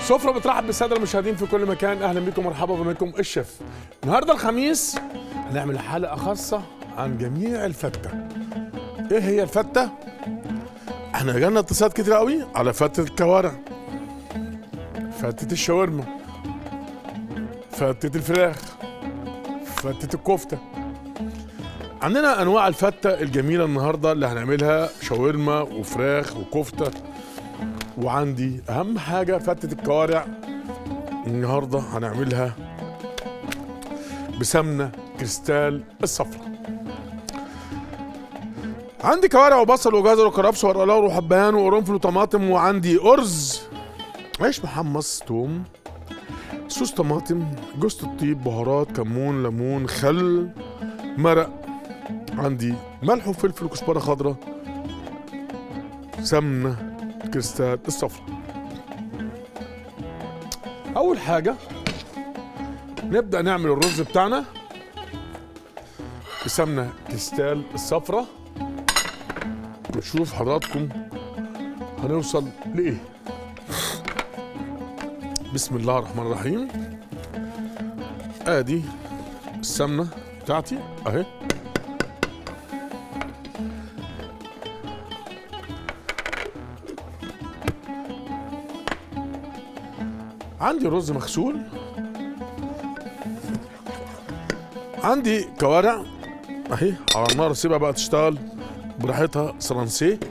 سفرة بترحب بالسادة المشاهدين في كل مكان أهلا بكم ومرحبا بكم الشيف النهاردة الخميس هنعمل حلقة خاصة عن جميع الفتة إيه هي الفتة؟ احنا جالنا اتصالات كتير قوي على فتة الكوارع فتة الشاورما فتة الفراخ فتة الكفتة عندنا انواع الفتة الجميلة النهاردة اللي هنعملها شاورما وفراخ وكفتة وعندي اهم حاجة فتة الكوارع النهاردة هنعملها بسمنة كريستال الصفراء عندي كوارع وبصل وجزر وكرفس ورقلاوي وحبهان وقرنفل وطماطم وعندي ارز عيش محمص توم صوص طماطم جوز الطيب بهارات كمون ليمون خل مرق عندي ملح وفلفل وكزبره خضراء سمنه كريستال الصفراء اول حاجه نبدا نعمل الرز بتاعنا بسمنه كريستال الصفراء ونشوف حضراتكم هنوصل لايه بسم الله الرحمن الرحيم ادي السمنه بتاعتي اهي عندي رز مغسول عندي كوارع اهي على النار سيبها بقى تشتغل براحتها سرانسيه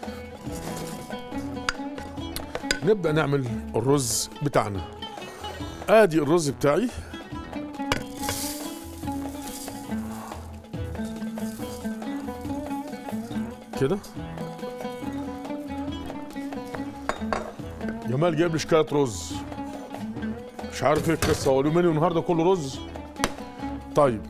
نبدا نعمل الرز بتاعنا ادي الرز بتاعي كده جمال جايب لي شكايه رز مش عارف ايه القصه هو اليومين النهارده كله رز طيب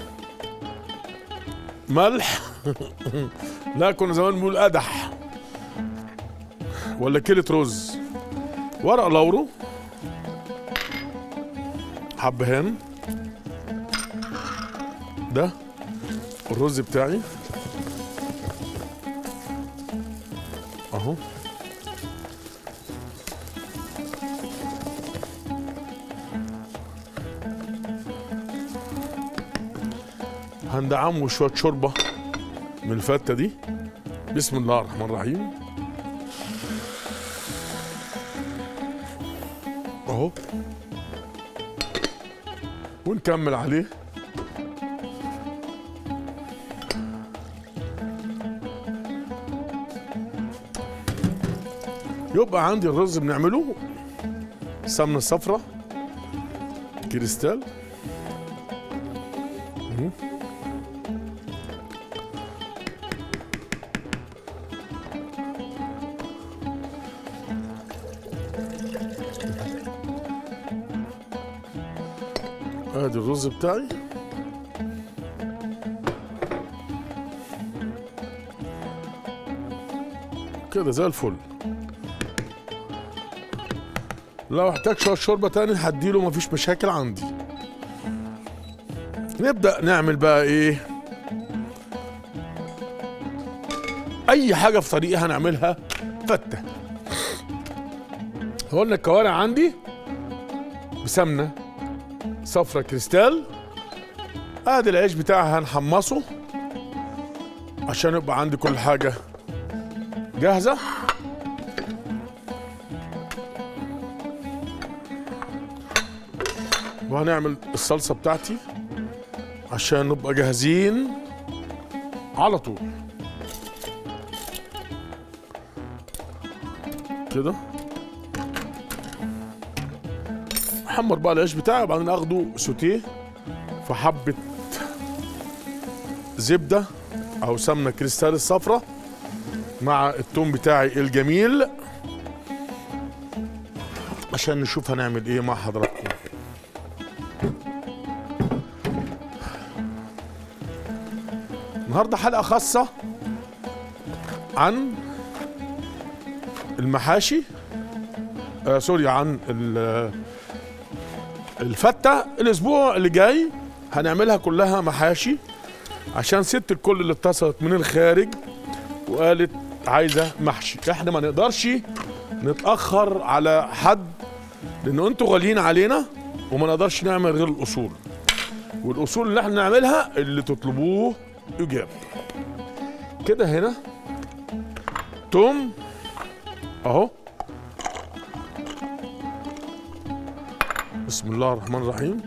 ملح لا كنا زمان بنقول قدح ولا كيلة رز ورق لورو حبهان ده الرز بتاعي اهو هندعمه شويه شوربه من الفته دي بسم الله الرحمن الرحيم اهو ونكمل عليه يبقى عندي الرز بنعمله سمنه صفراء كريستال مم. ادي الرز بتاعي كده زي الفل لو احتاج شويه شوربه تاني هديله مفيش مشاكل عندي نبدا نعمل بقى ايه اي حاجه في طريقي هنعملها فته قلنا الكوارع عندي بسمنه صفرة كريستال ادي العيش بتاعها هنحمصه عشان يبقى عندي كل حاجة جاهزة وهنعمل الصلصة بتاعتي عشان نبقى جاهزين على طول كده احمر بقى العيش بتاعي وبعدين اخده سوتيه في حبه زبده او سمنه كريستال الصفراء مع التوم بتاعي الجميل عشان نشوف هنعمل ايه مع حضراتكم النهارده حلقه خاصه عن المحاشي آه سوري عن ال- الفتة الأسبوع اللي جاي هنعملها كلها محاشي عشان ست الكل اللي اتصلت من الخارج وقالت عايزة محشي احنا ما نقدرش نتأخر على حد لان انتوا غاليين علينا وما نقدرش نعمل غير الاصول والاصول اللي احنا نعملها اللي تطلبوه يجاب كده هنا توم اهو بسم الله الرحمن الرحيم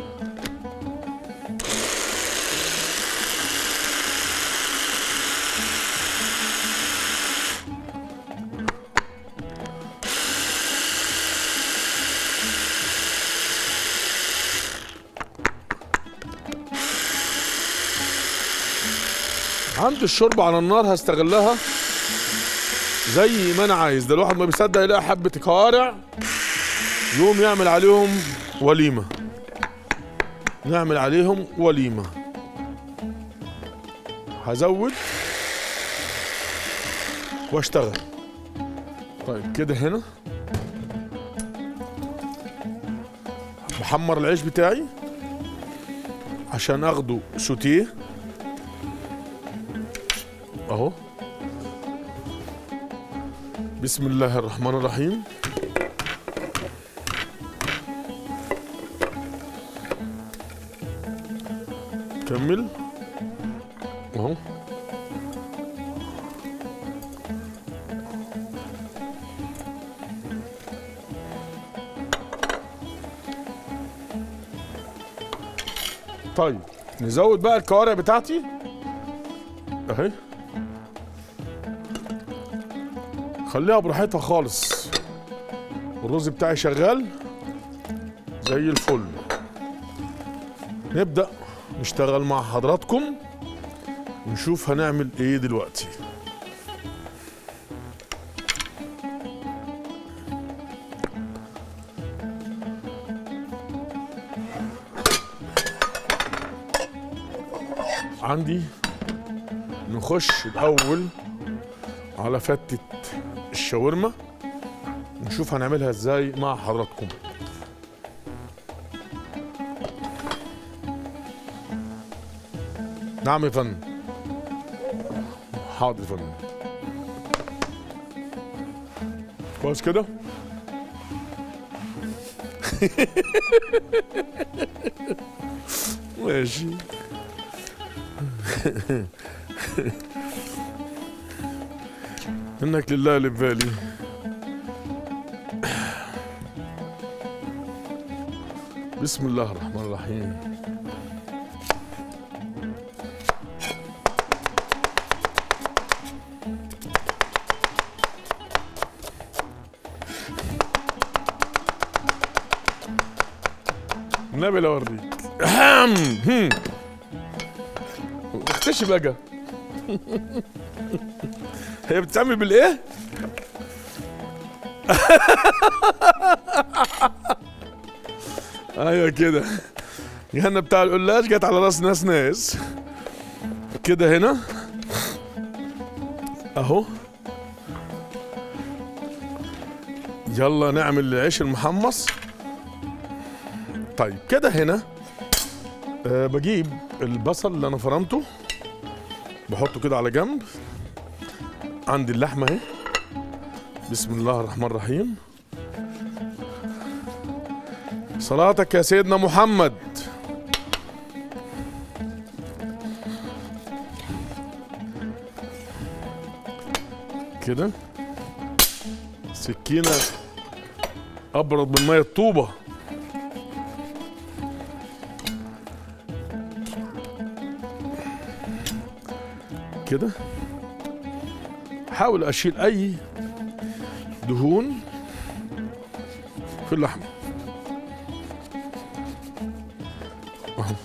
عندي الشوربة على النار هستغلها زي ما انا عايز ده الواحد ما بيصدق يلاقي حبة كوارع يقوم يعمل عليهم وليمة نعمل عليهم وليمة هزود واشتغل طيب كده هنا بحمر العيش بتاعي عشان اخده سوتيه اهو بسم الله الرحمن الرحيم كمل اهو طيب نزود بقى الكوارع بتاعتي اهي خليها براحتها خالص الرز بتاعي شغال زي الفل نبدأ نشتغل مع حضراتكم ونشوف هنعمل ايه دلوقتي عندي نخش الاول على فتة الشاورما نشوف هنعملها ازاي مع حضراتكم نعم يا فندم حاضر يا فندم كويس كده ماشي منك لله اللي ببالي بسم الله الرحمن الرحيم النبي لا اوريك هم. اختشي بقى هي بتتعمل بالايه؟ ايوه كده جهنم بتاع القلاش جت على راس ناس ناس كده هنا اهو يلا نعمل العيش المحمص طيب كده هنا أه بجيب البصل اللي انا فرمته بحطه كده على جنب عندي اللحمه اهي بسم الله الرحمن الرحيم صلاتك يا سيدنا محمد كده سكينة أبرد من مية الطوبة كده حاول أشيل أي دهون في اللحمة أهو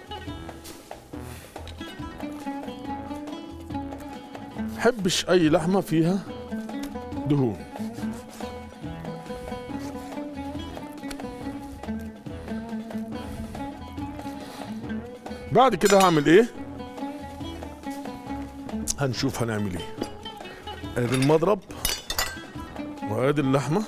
حبش أي لحمة فيها دهون بعد كده هعمل ايه هنشوف هنعمل ايه ادي المضرب وادي اللحمه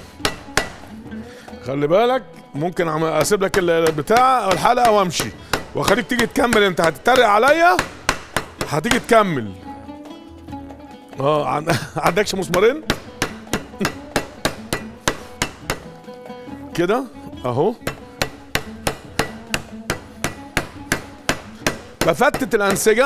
خلي بالك ممكن أعمل- اسيب لك البتاع او الحلقه وامشي وخليك تيجي تكمل انت هتتريق عليا هتيجي تكمل اه عن- عندكش مسمارين كده اهو بفتت الانسجه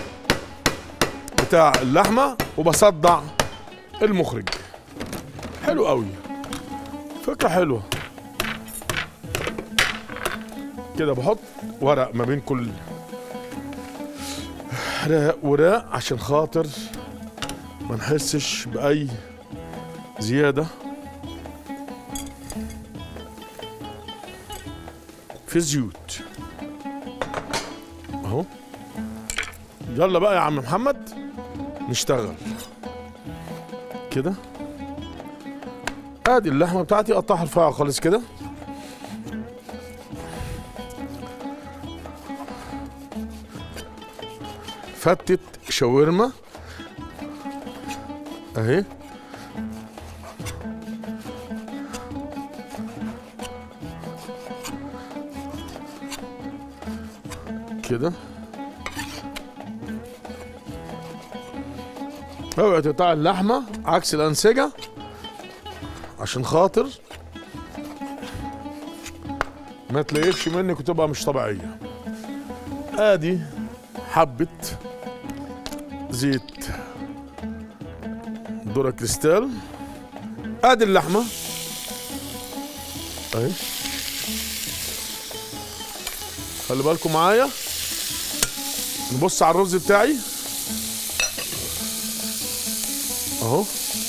بتاع اللحمه وبصدع المخرج حلو قوي فكره حلوه كده بحط ورق ما بين كل راق وراق عشان خاطر ما نحسش باي زياده في الزيوت اهو يلا بقى يا عم محمد نشتغل كده ادي اللحمه بتاعتي اقطعها رفيعه خالص كده فتت شاورما اهي كده اوعي تقطع اللحمه عكس الانسجه عشان خاطر ما تلاقيش منك وتبقى مش طبيعيه ادي حبه زيت ذره كريستال ادي اللحمه اهي خلي بالكم معايا نبص على الرز بتاعي اهو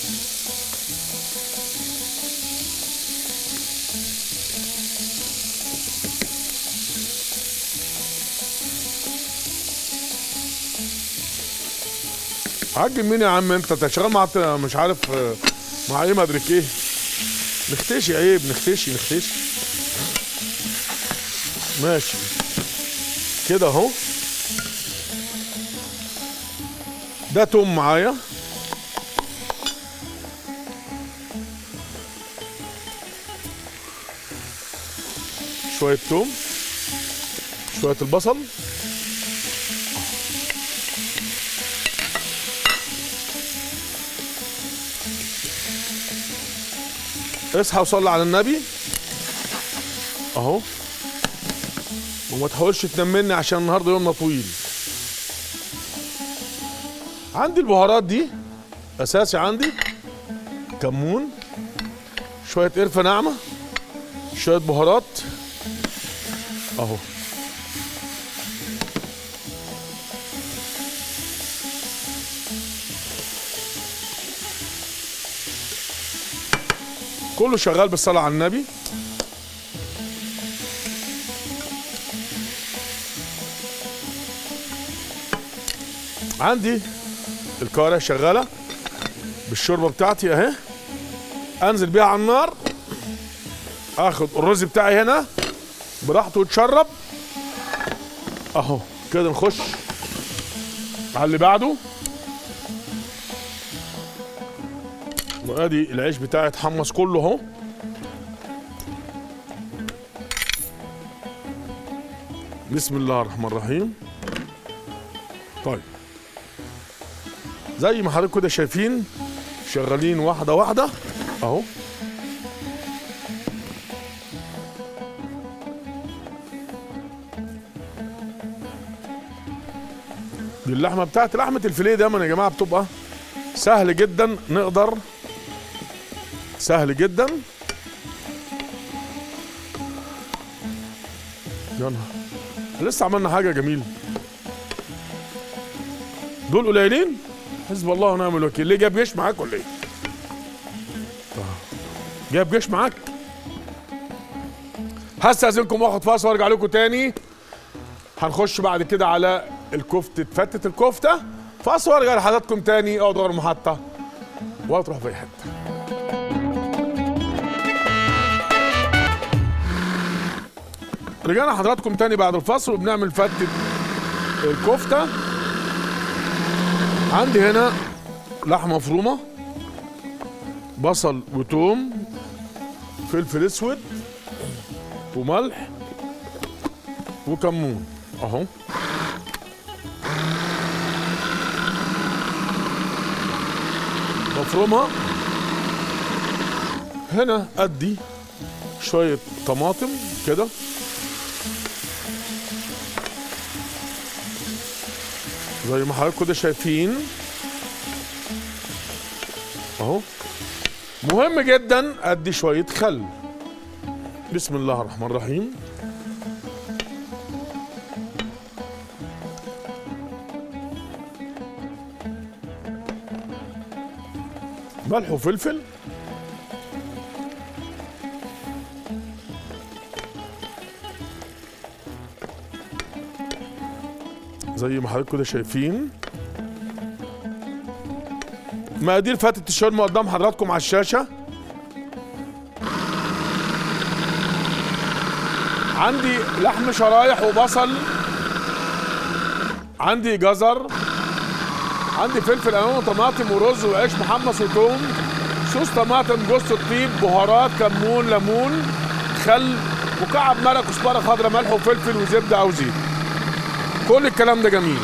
عجب مين يا عم انت انت شغال مع مش عارف آه، مع ايه مدرك ايه نختشي عيب نختشي نختشي ماشي كده اهو ده توم معايا شوية توم شوية البصل اصحى وصلي على النبي اهو وما تحاولش تنمني عشان النهارده يومنا طويل عندي البهارات دي اساسي عندي كمون شويه قرفه ناعمه شويه بهارات اهو كله شغال بالصلاه على النبي عندي الكوارع شغاله بالشوربه بتاعتي اهي انزل بيها على النار اخد الرز بتاعي هنا براحته يتشرب اهو كده نخش على اللي بعده وادي العيش بتاعي اتحمص كله اهو بسم الله الرحمن الرحيم طيب زي ما حضرتك كده شايفين شغالين واحدة واحدة اهو دي اللحمة بتاعت لحمة الفيليه دايما يا جماعة بتبقى سهل جدا نقدر سهل جدا يا نهار لسه عملنا حاجة جميلة دول قليلين حسب الله ونعم الوكيل ليه جاب جيش معاك ولا ايه؟ آه. جاب جيش معاك هستأذنكم واخد فاصل وارجع لكم تاني هنخش بعد كده على الكفتة فتة الكفتة فاصل وارجع لحضراتكم تاني اقعدوا ورا المحطة ولا تروح في أي حتة رجعنا حضراتكم تاني بعد الفاصل وبنعمل فتة الكفتة عندي هنا لحمة مفرومة بصل وتوم فلفل اسود وملح وكمون اهو بفرمها هنا ادي شويه طماطم كده زي ما حضراتكم كده شايفين اهو مهم جدا ادي شويه خل بسم الله الرحمن الرحيم ملح وفلفل زي ما حضراتكم كده شايفين مقادير فتة الشاورما قدام حضراتكم على الشاشة عندي لحم شرايح وبصل عندي جزر عندي فلفل الوان وطماطم ورز وعيش محمص وتوم صوص طماطم جوز الطيب بهارات كمون ليمون خل مكعب مرق كزبره خضراء ملح وفلفل وزبده او زيت كل الكلام ده جميل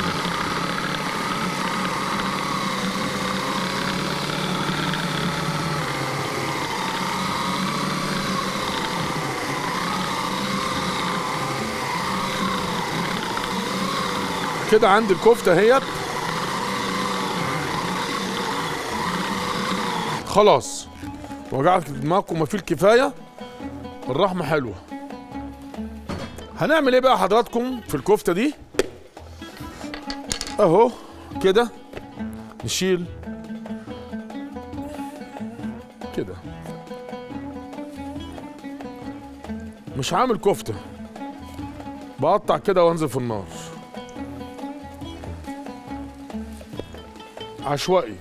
كده عندي الكفته اهيت خلاص وجعت دماغكم ما فيه الكفايه الرحمه حلوه هنعمل ايه بقى حضراتكم في الكفته دي اهو كده نشيل كده مش عامل كفته بقطع كده وانزل في النار عشوائي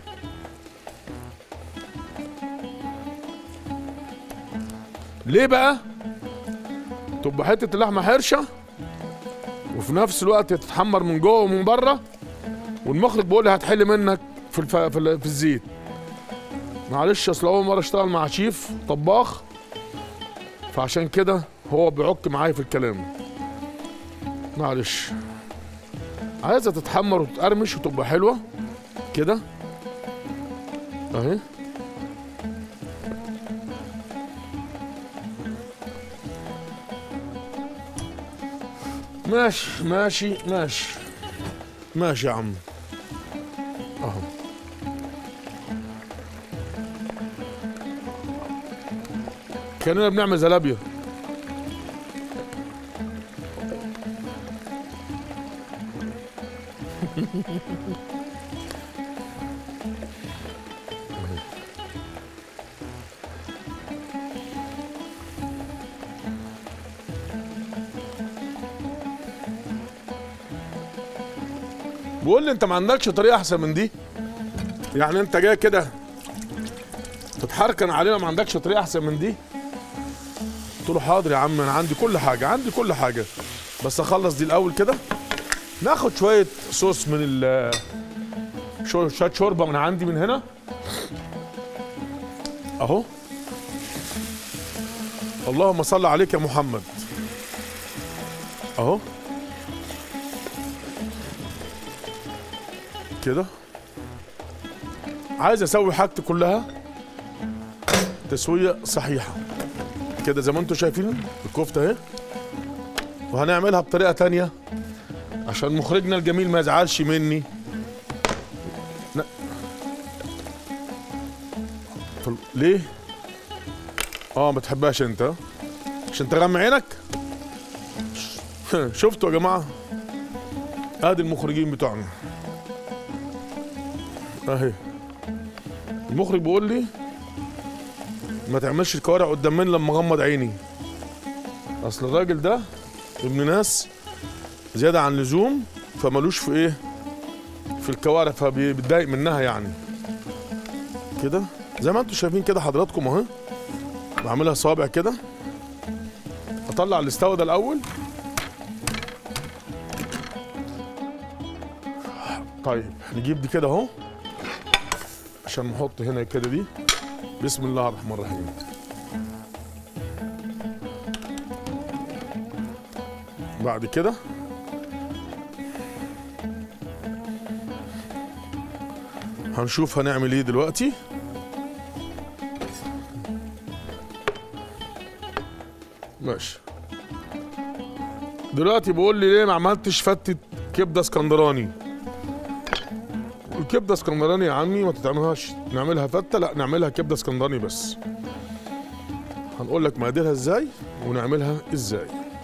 ليه بقى تبقى حته اللحمه حرشه وفي نفس الوقت تتحمر من جوه ومن بره والمخرج بيقول لي هتحل منك في الف... في, ال... في الزيت معلش اصل اول مره اشتغل مع شيف طباخ فعشان كده هو بيعك معايا في الكلام معلش عايزه تتحمر وتتقرمش وتبقى حلوه كده اهي ماشي ماشي ماشي ماشي يا عم اهو كاننا بنعمل زلابيا بيقول لي انت ما عندكش طريقه احسن من دي يعني انت جاي كده تتحركن علينا ما عندكش طريقه احسن من دي قلت له حاضر يا عم انا عندي كل حاجه عندي كل حاجه بس اخلص دي الاول كده ناخد شويه صوص من ال شو- شويه شوربه من عندي من هنا اهو اللهم صل عليك يا محمد اهو كده عايز اسوي حاجتي كلها تسويه صحيحه كده زي ما انتم شايفين الكفته اهي وهنعملها بطريقه تانية عشان مخرجنا الجميل ما يزعلش مني لا. فل- ليه اه ما تحبهاش انت ها؟ عشان تغمى عينك شفتوا يا جماعه ادي المخرجين بتوعنا اهي المخرج بيقول لي ما تعملش الكوارع قدام مني لما اغمض عيني اصل الراجل ده ابن ناس زياده عن اللزوم فمالوش في ايه في الكوارع فبيتضايق منها يعني كده زي ما انتم شايفين كده حضراتكم اهي بعملها صابع كده اطلع الاستوى ده الاول طيب نجيب دي كده اهو عشان نحط هنا كده دي بسم الله الرحمن الرحيم بعد كده هنشوف هنعمل ايه دلوقتي ماشي دلوقتي بقول لي ليه ما عملتش فتة كبدة اسكندراني الكبدة اسكندراني يا عمي ما تتعملهاش نعملها فتة لا نعملها كبدة اسكندراني بس هنقول لك مقاديرها ازاي ونعملها ازاي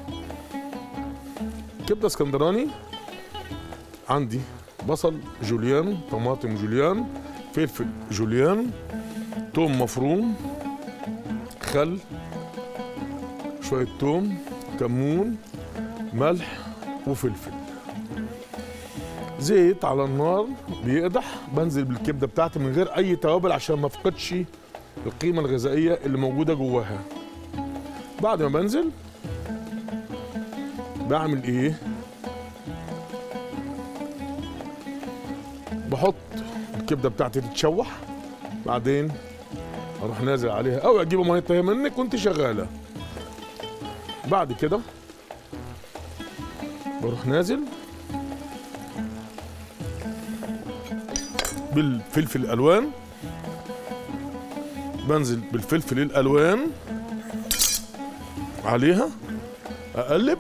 كبدة اسكندراني عندي بصل جوليان طماطم جوليان فلفل جوليان توم مفروم خل شوية توم كمون ملح وفلفل زيت على النار بيقدح بنزل بالكبده بتاعتي من غير اي توابل عشان ما افقدش القيمه الغذائيه اللي موجوده جواها بعد ما بنزل بعمل ايه بحط الكبده بتاعتي تتشوح بعدين اروح نازل عليها او اجيب ميه منك وانت شغاله بعد كده بروح نازل بالفلفل الالوان بنزل بالفلفل الالوان عليها اقلب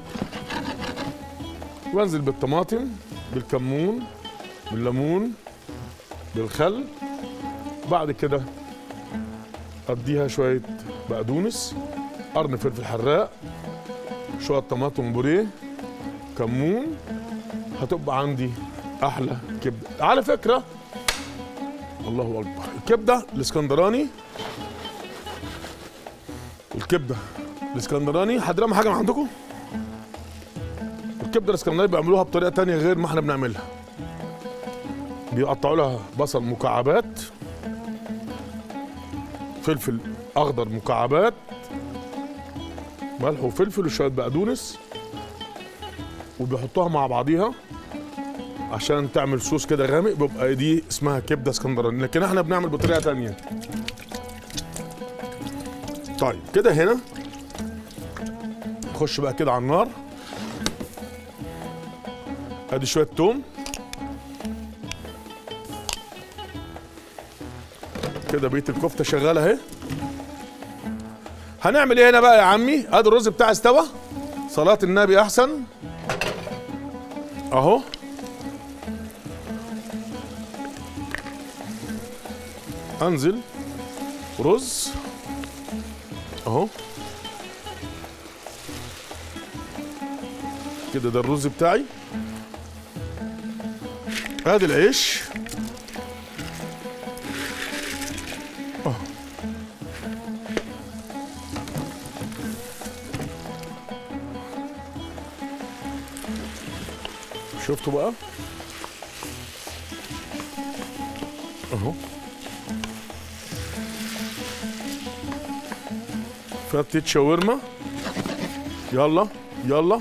وانزل بالطماطم بالكمون بالليمون بالخل بعد كده اديها شويه بقدونس قرن فلفل حراق شويه طماطم بوريه كمون هتبقى عندي احلى كبده على فكره الله اكبر الكبده الاسكندراني الكبده الاسكندراني حد رمى حاجه من عندكم الكبده الاسكندراني بيعملوها بطريقه تانية غير ما احنا بنعملها بيقطعوا لها بصل مكعبات فلفل اخضر مكعبات ملح وفلفل وشويه بقدونس وبيحطوها مع بعضيها عشان تعمل صوص كده غامق بيبقى دي اسمها كبده اسكندراني لكن احنا بنعمل بطريقه تانية طيب كده هنا نخش بقى كده على النار ادي شويه توم كده بقيه الكفته شغاله اهي هنعمل ايه هنا بقى يا عمي ادي الرز بتاعي استوى صلاه النبي احسن اهو انزل رز اهو كده ده الرز بتاعي ادي العيش أهو. شفتوا بقى اهو فتت شاورما يلا يلا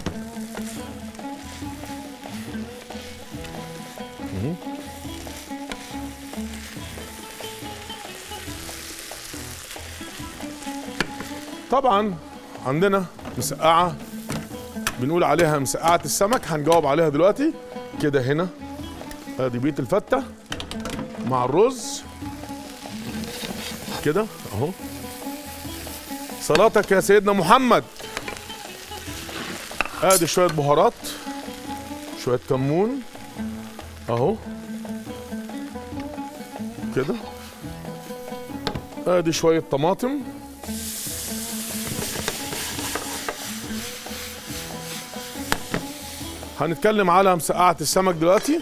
مهم. طبعا عندنا مسقعه بنقول عليها مسقعه السمك هنجاوب عليها دلوقتي كده هنا ادي بيت الفته مع الرز كده اهو صلاتك يا سيدنا محمد ادي شويه بهارات شويه كمون اهو كده ادي شويه طماطم هنتكلم على مسقعه السمك دلوقتي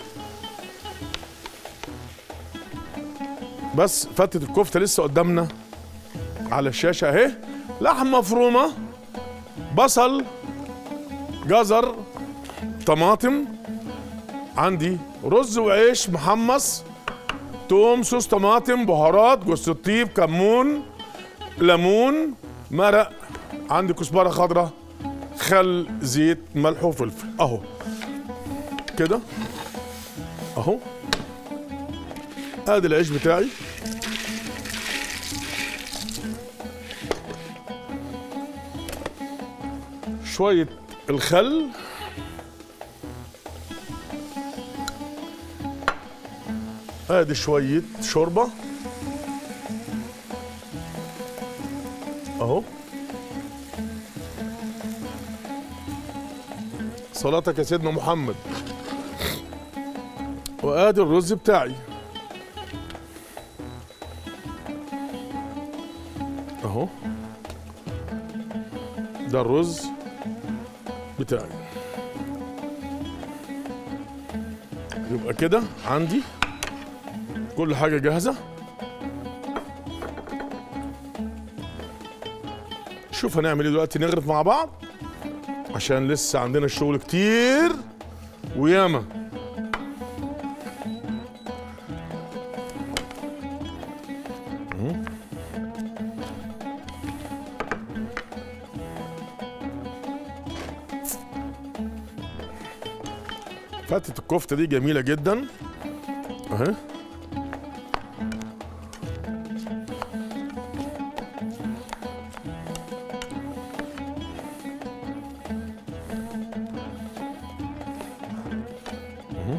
بس فتة الكفتة لسه قدامنا على الشاشة اهي لحمة مفرومة بصل جزر طماطم عندي رز وعيش محمص توم صوص طماطم بهارات جوز الطيب كمون ليمون مرق عندي كزبرة خضراء خل زيت ملح وفلفل اهو كده اهو ادي العيش بتاعي شوية الخل ادي شويه شوربه اهو صلاتك يا سيدنا محمد وادي الرز بتاعي اهو ده الرز بتاعي يبقى كده عندي كل حاجة جاهزة شوف هنعمل ايه دلوقتي نغرف مع بعض عشان لسه عندنا الشغل كتير وياما فتة الكفتة دي جميلة جدا اهي اهو.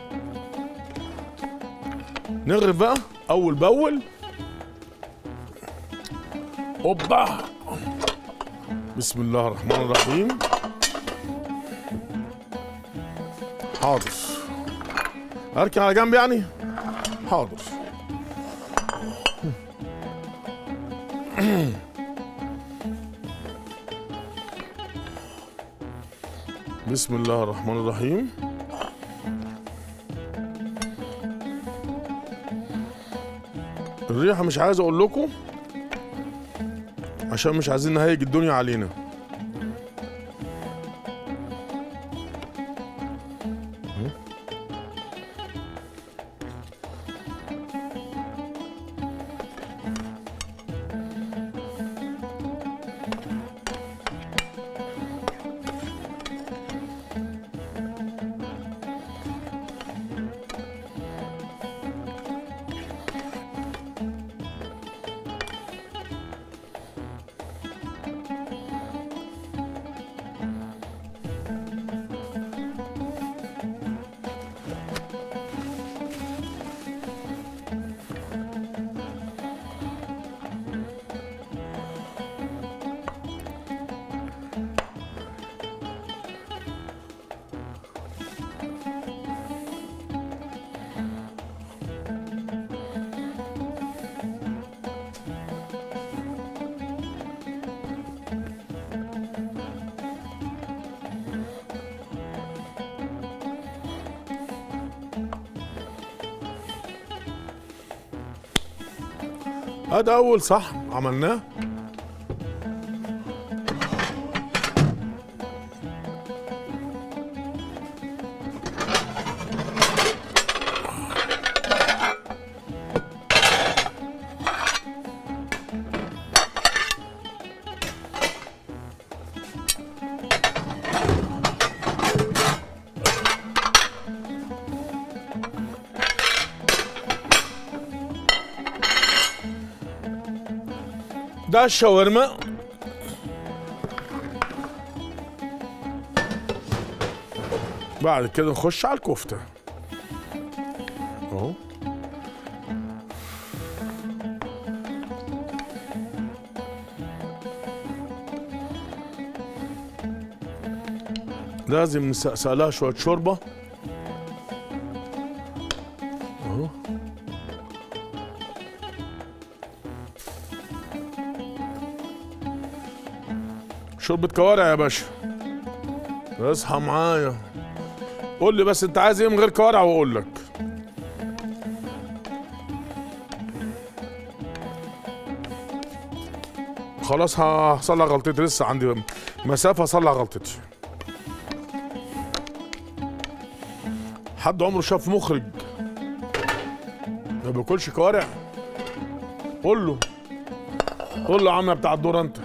نغرف بقى اول باول اوبا بسم الله الرحمن الرحيم حاضر اركن على جنب يعني حاضر بسم الله الرحمن الرحيم الريحة مش عايز اقول لكم عشان مش عايزين نهيج الدنيا علينا هذا اول صحن عملناه ده الشاورما بعد كده نخش على الكفته اهو لازم نسقسق لها شويه شوربه اهو شوربة كوارع يا باشا اصحى معايا قول لي بس انت عايز ايه من غير كوارع واقول لك خلاص هصلح غلطتي لسه عندي مسافة اصلح غلطتي حد عمره شاف مخرج ما بياكلش كوارع قول له قول له يا عم يا بتاع الدور انت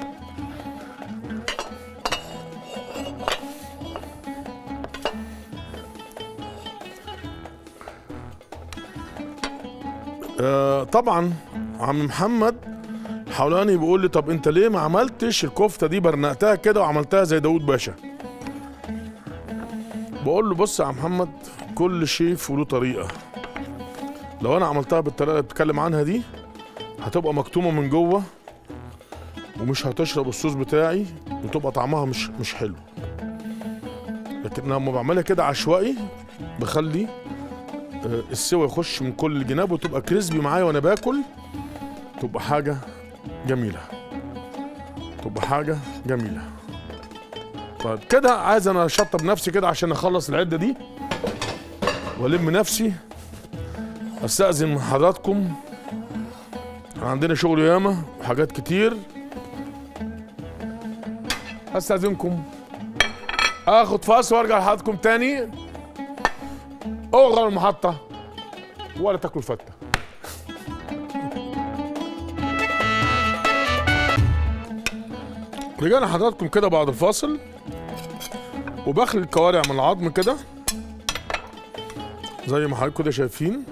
آه طبعا عم محمد حولاني بيقول لي طب انت ليه ما عملتش الكفته دي برنقتها كده وعملتها زي داوود باشا بقول له بص يا عم محمد كل شيف وله طريقه لو انا عملتها بالطريقه اللي بتكلم عنها دي هتبقى مكتومه من جوه ومش هتشرب الصوص بتاعي وتبقى طعمها مش مش حلو لكن لما بعملها كده عشوائي بخلي آه، السوا يخش من كل الجناب وتبقى كريسبي معايا وانا باكل تبقى حاجه جميله تبقى حاجه جميله طيب كده عايز انا اشطب نفسي كده عشان اخلص العده دي والم نفسي استاذن من حضراتكم احنا عندنا شغل ياما وحاجات كتير استاذنكم اخد فاصل وارجع لحضراتكم تاني اغلق المحطه ولا تاكل فته رجعنا حضراتكم كده بعد الفاصل وبخلي الكوارع من العظم كده زي ما حضراتكم كده شايفين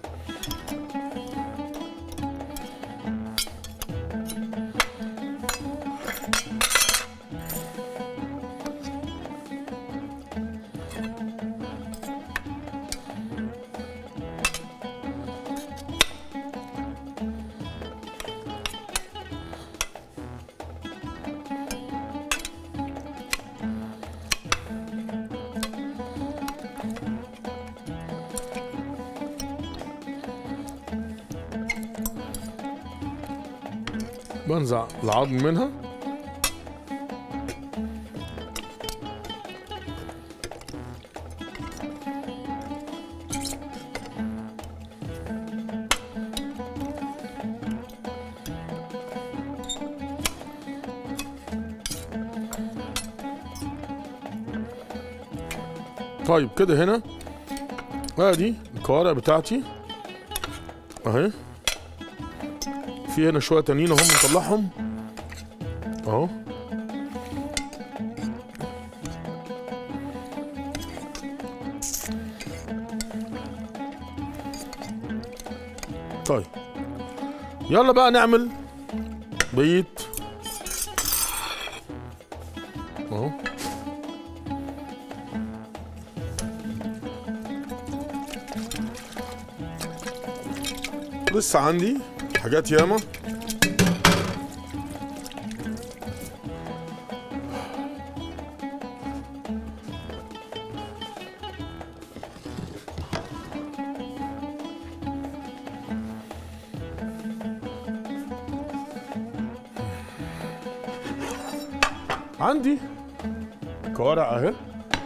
بنزع العظم منها طيب كده هنا ادي الكوارع بتاعتي اهي في هنا شويه تانيين اهم نطلعهم اهو طيب يلا بقى نعمل بيت اهو لسه عندي حاجات ياما عندي كوارع اهي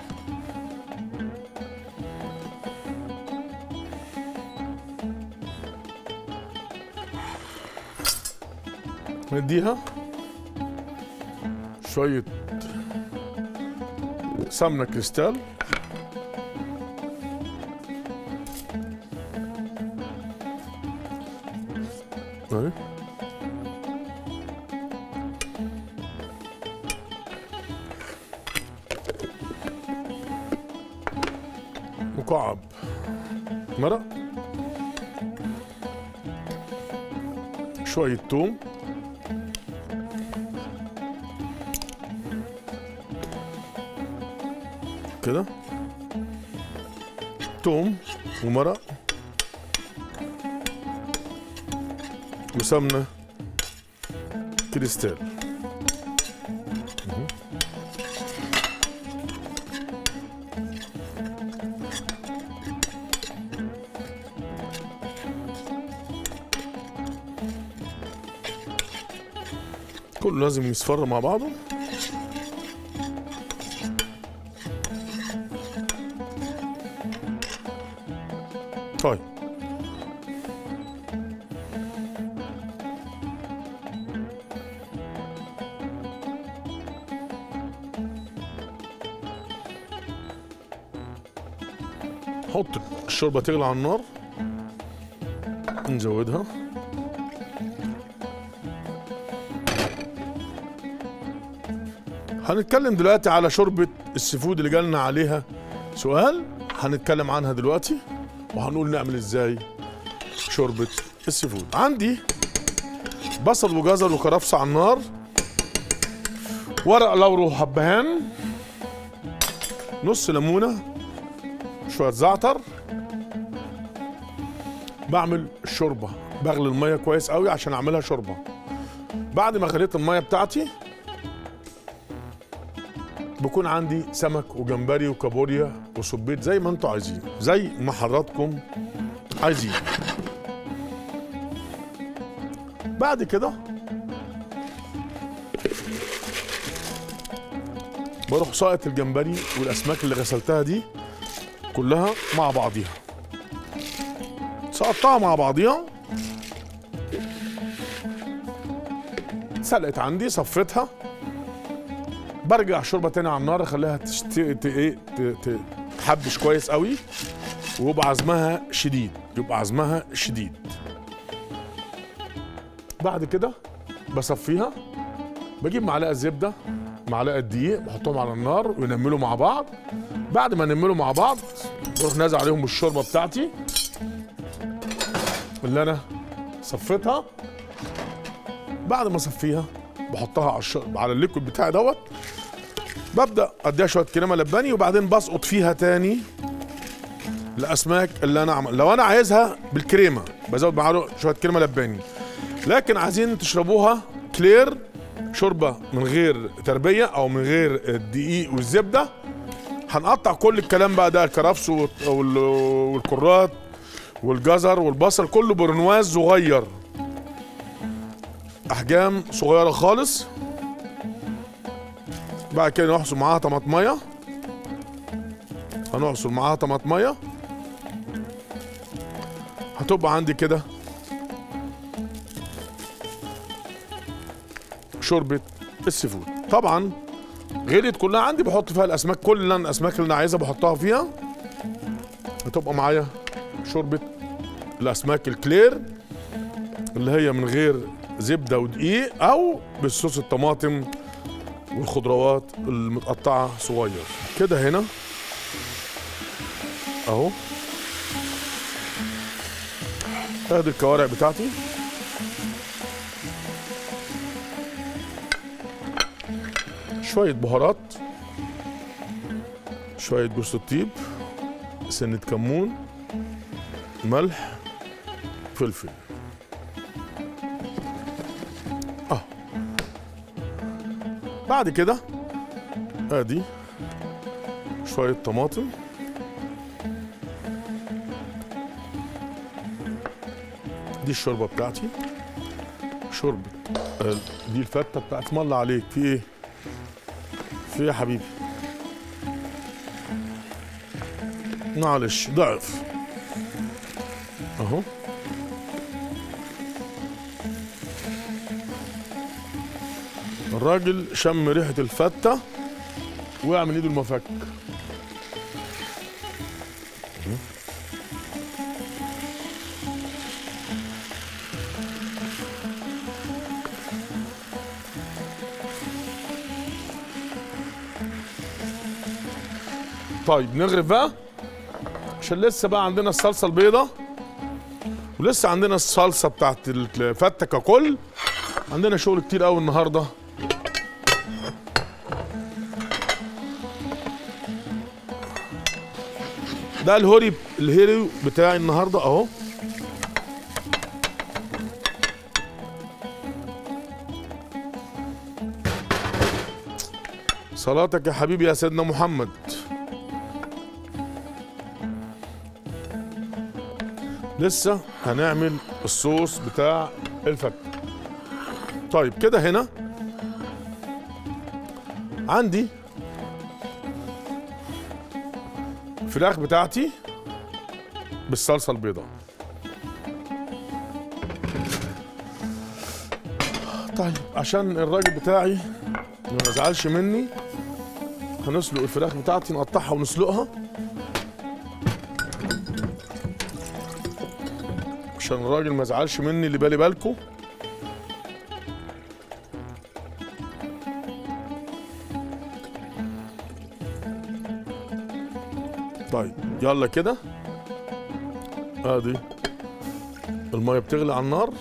نديها شوية سمنة كريستال اهي مكعب مرق شوية توم كده توم ومرق وسمنة كريستال مهم. كله لازم يصفر مع بعضه طيب حط الشوربة تغلي على النار نزودها هنتكلم دلوقتي على شوربة السفود اللي جالنا عليها سؤال هنتكلم عنها دلوقتي وهنقول نعمل ازاي شوربة السفود عندي بصل وجزر وكرفس على النار ورق لورو وحبهان نص ليمونة شوية زعتر بعمل الشوربه بغلي الميه كويس قوي عشان اعملها شوربه بعد ما غليت الميه بتاعتي بكون عندي سمك وجمبري وكابوريا وسبيط زي ما انتوا عايزين زي ما حضراتكم عايزين بعد كده بروح ساقط الجمبري والاسماك اللي غسلتها دي كلها مع بعضيها سقطتها مع بعضيها سلقت عندي صفيتها برجع شوربه تاني على النار اخليها تشت... ت... ايه ت... ت... تحبش كويس قوي ويبقى عزمها شديد يبقى عزمها شديد بعد كده بصفيها بجيب معلقه زبده معلقه دقيق بحطهم على النار وينملوا مع بعض بعد ما ينملوا مع بعض بروح نازل عليهم بالشوربه بتاعتي اللي انا صفيتها بعد ما اصفيها بحطها على الشوربه على الليكويد بتاعي دوت ببدا اديها شويه كريمه لباني وبعدين بسقط فيها تاني الاسماك اللي انا عمل لو انا عايزها بالكريمه بزود معاها شويه كريمه لباني لكن عايزين تشربوها كلير شوربه من غير تربيه او من غير الدقيق والزبده هنقطع كل الكلام بقى ده الكرفس والت- وال- والكرات والجزر والبصل كله برنواز صغير احجام صغيره خالص بعد كده نحصل معاها طماطميه هنعصر معاها طماطميه هتبقى عندي كده شوربه السي فود طبعا غليت كلها عندي بحط فيها الاسماك كل الاسماك اللي انا عايزها بحطها فيها هتبقى معايا شوربه الاسماك الكلير اللي هي من غير زبده ودقيق او بالصوص الطماطم والخضروات المتقطعه صغير كده هنا اهو ادي الكوارع بتاعتي شوية بهارات شوية جوز الطيب سنة كمون ملح فلفل اه بعد كده ادي شوية طماطم دي الشوربة بتاعتي شوربة آه، دي الفتة بتاعت اسم الله عليك في ايه؟ في ايه يا حبيبي؟ معلش ضعف اهو الراجل شم ريحة الفتة ويعمل ايده المفك طيب نغرف بقى عشان لسه بقى عندنا الصلصه البيضة ولسه عندنا الصلصه بتاعت الفته ككل عندنا شغل كتير قوي النهارده ده الهوري الهيري بتاعي النهارده اهو صلاتك يا حبيبي يا سيدنا محمد لسه هنعمل الصوص بتاع الفتة طيب كده هنا عندي الفراخ بتاعتي بالصلصة البيضاء طيب عشان الراجل بتاعي ما يزعلش مني هنسلق الفراخ بتاعتي نقطعها ونسلقها عشان الراجل ما يزعلش مني اللي بالي بالكو طيب يلا كده ادي الميه بتغلي على النار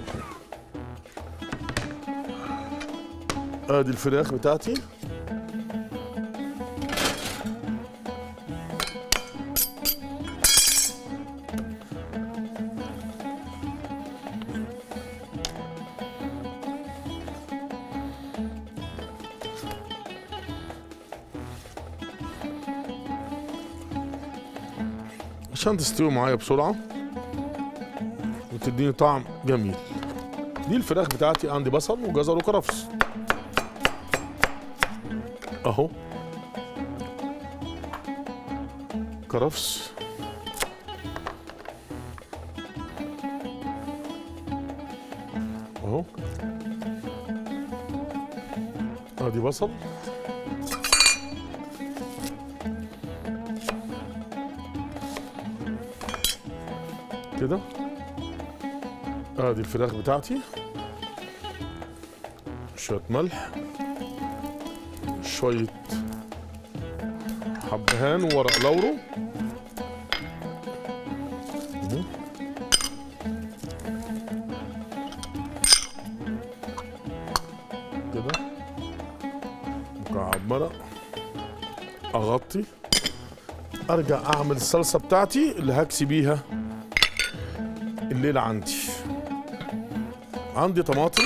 ادي الفراخ بتاعتي عشان تستوي معايا بسرعة وتديني طعم جميل دي الفراخ بتاعتي عندي بصل وجزر وكرفس اهو كرفس اهو ادي بصل كده ادي الفراخ بتاعتي شوية ملح شوية حبهان وورق لورو مهم. كده مكعب مرق اغطي ارجع اعمل الصلصه بتاعتي اللي هكسي بيها الليله عندي عندي طماطم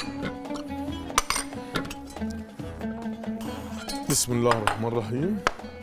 بسم الله الرحمن الرحيم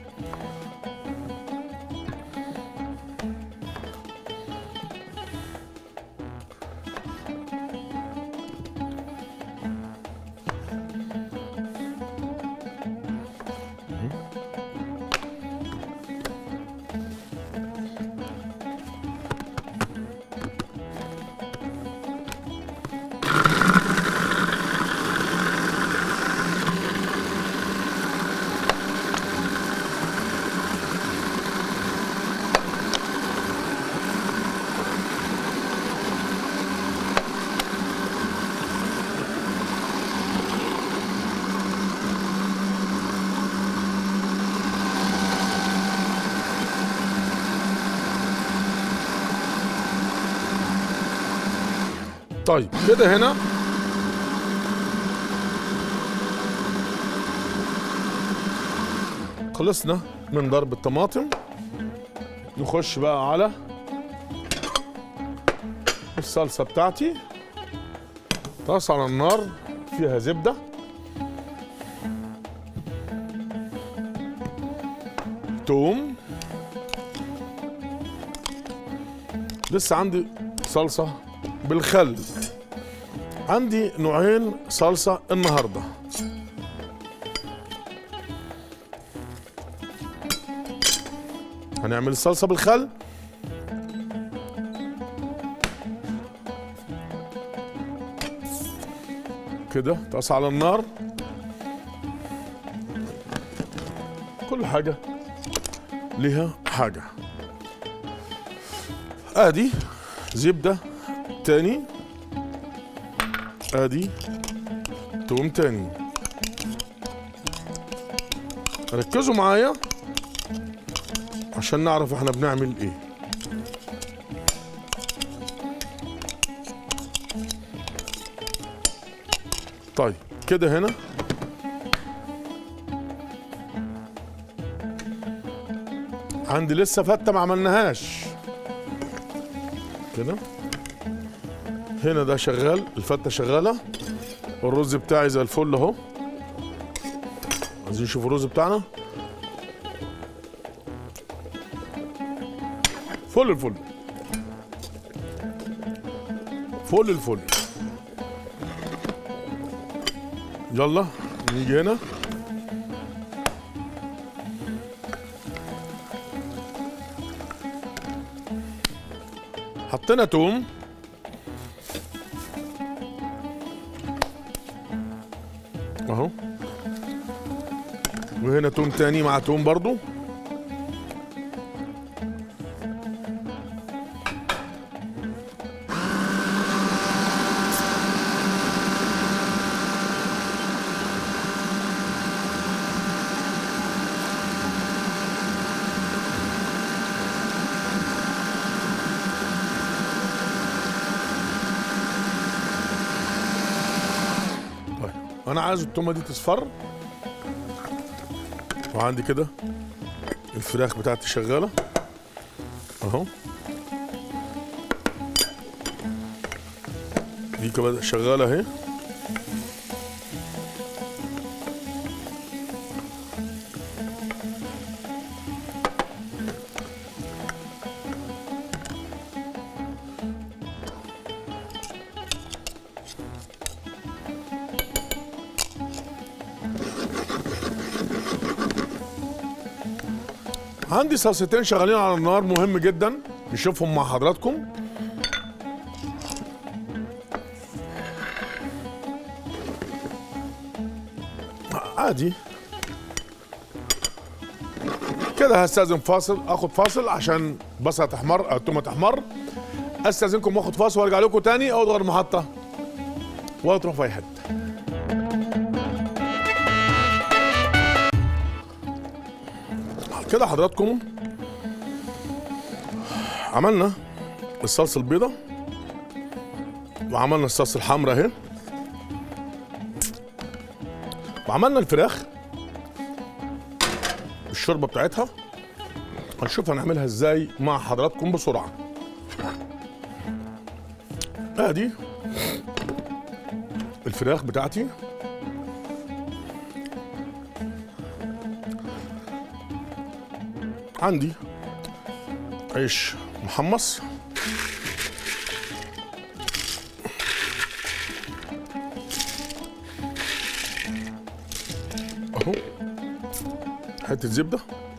طيب كده هنا خلصنا من ضرب الطماطم نخش بقى على الصلصة بتاعتي طاسة على النار فيها زبدة توم لسه عندي صلصة بالخل عندي نوعين صلصة النهاردة هنعمل الصلصة بالخل كده طاسة على النار كل حاجة ليها حاجة ادي زبدة تاني ادي توم تاني ركزوا معايا عشان نعرف احنا بنعمل ايه طيب كده هنا عندي لسه فتة ما عملناهاش كده هنا ده شغال الفتة شغالة والرز بتاعي زي الفل اهو عايزين نشوف الرز بتاعنا فل الفل فل الفل يلا نيجي هنا حطينا توم اهو وهنا توم تاني مع توم برضو طيب انا عايز التومه دي تصفر وعندي كده الفراخ بتاعتي شغاله اهو دي كمان شغاله اهي عندي صلصتين شغالين على النار مهم جدا نشوفهم مع حضراتكم عادي كده هستاذن فاصل اخد فاصل عشان بصله تحمر او التومه تحمر استاذنكم واخد فاصل وارجع لكم تاني او ادغر المحطه ولا تروح في اي حته كده حضراتكم عملنا الصلصه البيضاء وعملنا الصلصه الحمراء اهي وعملنا الفراخ الشوربه بتاعتها هنشوف هنعملها ازاي مع حضراتكم بسرعه ادي الفراخ بتاعتي عندي عيش محمص اهو حته زبده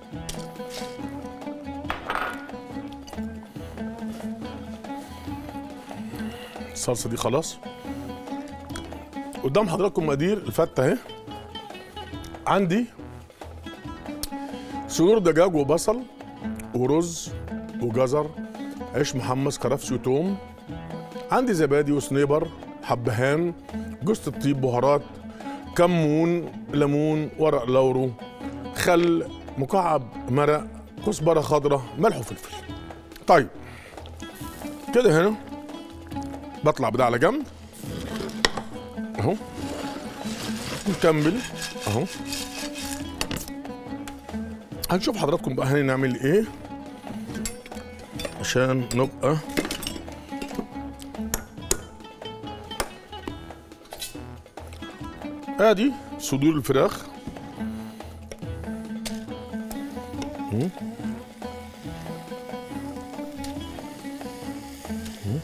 الصلصه دي خلاص قدام حضراتكم مقادير الفته اهي عندي صدور دجاج وبصل ورز وجزر عيش محمص كرفس وتوم عندي زبادي وسنيبر حبهان جوز الطيب بهارات كمون ليمون ورق لورو خل مكعب مرق كزبره خضراء ملح وفلفل طيب كده هنا بطلع بده على جنب اهو نكمل اهو هنشوف حضراتكم بقى هنعمل ايه عشان نبقى ادي صدور الفراخ مم. مم.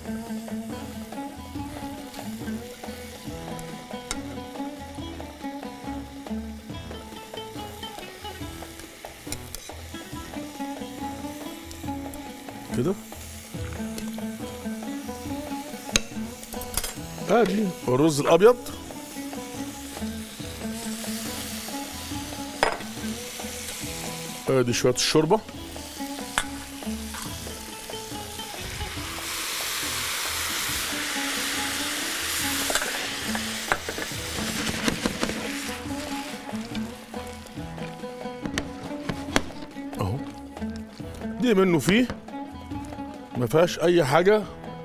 كده ادي الرز الابيض ادي شويه الشوربه اهو دي منه فيه ما فيهاش اي حاجه